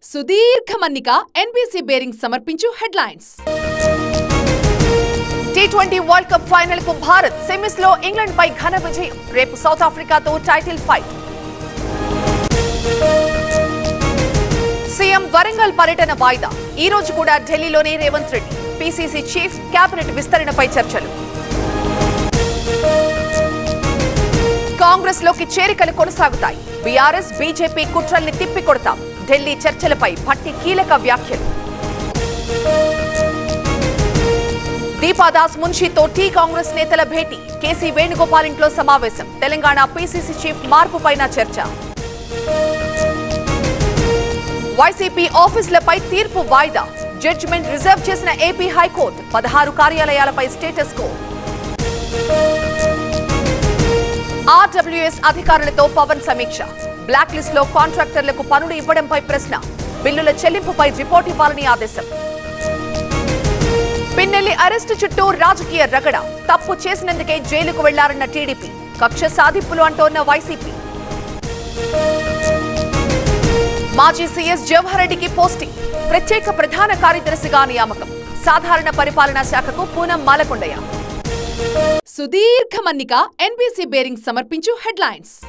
సుదీర్ఘ మన్నిక NBC bearing సమర్పించు headlines T twenty world cup final కు భారత్ సెమీస్ లో ఇంగ్లాండ్ పై ఘన విజయం రేపు సౌత్ ఆఫ్రికాతో టైటిల్ ఫైట్ సీఎం వరంగల్ పర్యటన వాయిదా ఈ రోజు కూడా ఢిల్లీలోనే Revanth Reddy PCC chief cabinet విస్తరణపై చర్చలు కాంగ్రెస్ లోకి చేరికలు కొనసాగుతాయి బీఆర్ఎస్ బీజేపీ కుట్రల్ని తిప్పికొడతాం ఢిల్లీ చర్చలపై భట్టి కీలక వ్యాఖ్యలు దీపాదాస్ మున్షితో టీ కాంగ్రెస్ నేతల భేటీ కేసీ వేణుగోపాల్ ఇంట్లో సమావేశం తెలంగాణ పీసీసీ చీఫ్ మార్పుపైన చర్చ వైసీపీ ఆఫీసులపై తీర్పు వాయిదా జడ్జిమెంట్ రిజర్వ్ చేసిన ఏపీ హైకోర్టు పదహారు కార్యాలయాలపై స్టేటస్ కో ఆర్డబ్ల్యూఎస్ అధికారులతో పవన్ సమీక్ష బ్లాక్ లిస్ట్ లో కాంట్రాక్టర్లకు పనులు ఇవ్వడంపై ప్రశ్న బిల్లుల చెల్లింపుపై రిపోర్ట్ ఇవ్వాలని ఆదేశం పిన్నెల్లి అరెస్టు చుట్టూ రాజకీయ రగడ తప్పు చేసినందుకే జైలుకు వెళ్లారన్న టీడీపీ కక్ష సాధింపులు అంటోన్న వైసీపీ మాజీ సీఎస్ జవహర్ రెడ్డికి పోస్టింగ్ ప్రత్యేక ప్రధాన కార్యదర్శిగా నియామకం సాధారణ పరిపాలనా శాఖకు పూనం మాలకొండయ్య సుదీర్ఘ మన్నిక ఎన్బీసీ బేరింగ్ సమర్పించు హెడ్లైన్స్